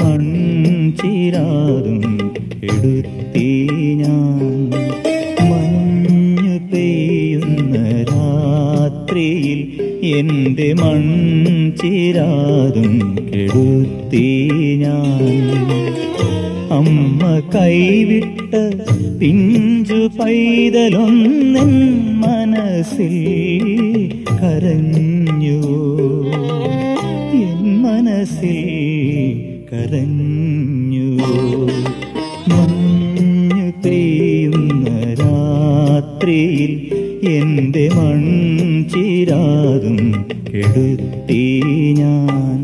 മൺചിരാതും എടുത്തി ഞാൻ മഞ്ഞു പെയ്യുന്ന രാത്രിയിൽ എൻ്റെ മൺചിരാതും കെടുത്തി ഞാൻ അമ്മ കൈവിട്ട പിഞ്ചു പൈതലൊന്നെൻ മനസ്സിൽ കരഞ്ഞു എൻ മനസ്സിൽ കരഞ്ഞു മഞ്ഞു പെയ്യുന്ന രാത്രിയിൽ എൻ്റെ മൺചിരാതും കെടുത്തി ഞാൻ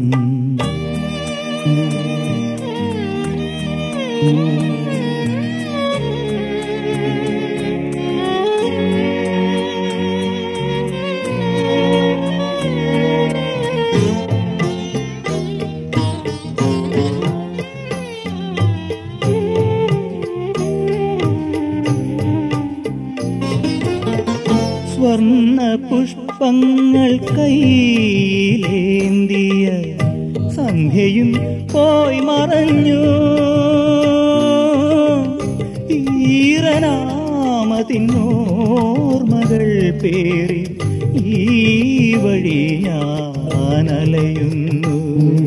സ്വർണ്ണ പുഷ്പങ്ങൾ കയ്യിലേന്തിയ സന്ധ്യയും പോയി മറഞ്ഞു ഈറനാമതിന്നോർമകൾ പേറി ഈ വഴി ഞാൻ അലയുന്നു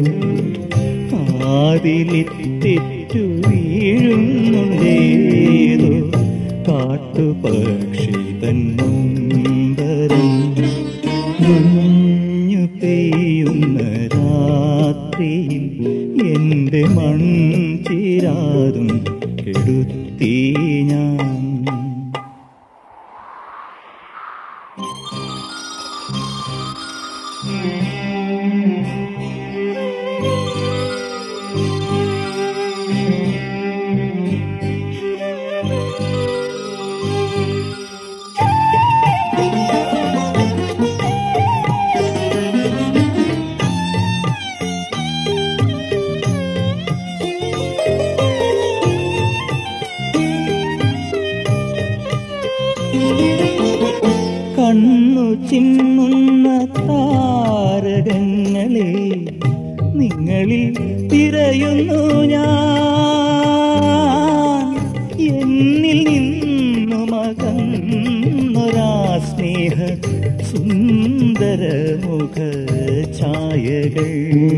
കാതിലിത്തെറ്റു വീഴുന്നുണ്ടേതോ കാട്ടുപക്ഷി തന്നമ്പരം മഞ്ഞു പെയ്യുന്ന രാത്രിയിൽ എൻ്റെ മൺചിരാതും കെടുത്തി ഞാൻ കണ്ണു ചിമ്മുന്ന താരകങ്ങളെ നിങ്ങളിൽ തിരയുന്നു ഞാൻ എന്നിൽ നിന്നു മകന്നൊരാ സ്നേഹ സുന്ദരമുഖ ഛായകൾ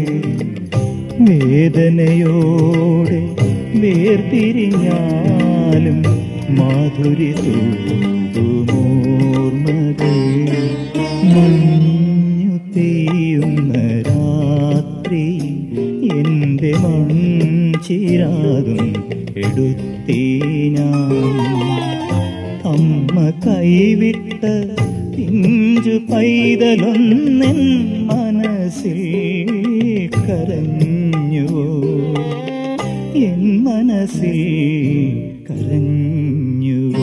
വേദനയോടെ വേർപിരിഞ്ഞാലും മാധുരി തൂമോർമകൾ മഞ്ഞു പെയ്യുന്ന രാത്രി എൻ്റെ മൺചിരാതും എടുത്തി ഞാൻ അമ്മ കൈവിട്ട പിഞ്ചു പൈതലൊന്നെൻ മനസ്സിൽ കരഞ്ഞുവോ എൻ മനസ്സിൽ കരഞ്ഞുവോ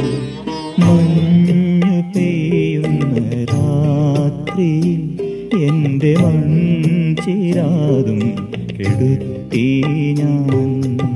മഞ്ഞു പെയ്യുന്ന രാത്രിയിൽ എൻ്റെ മൺചിരാതും കെടുത്തി ഞാൻ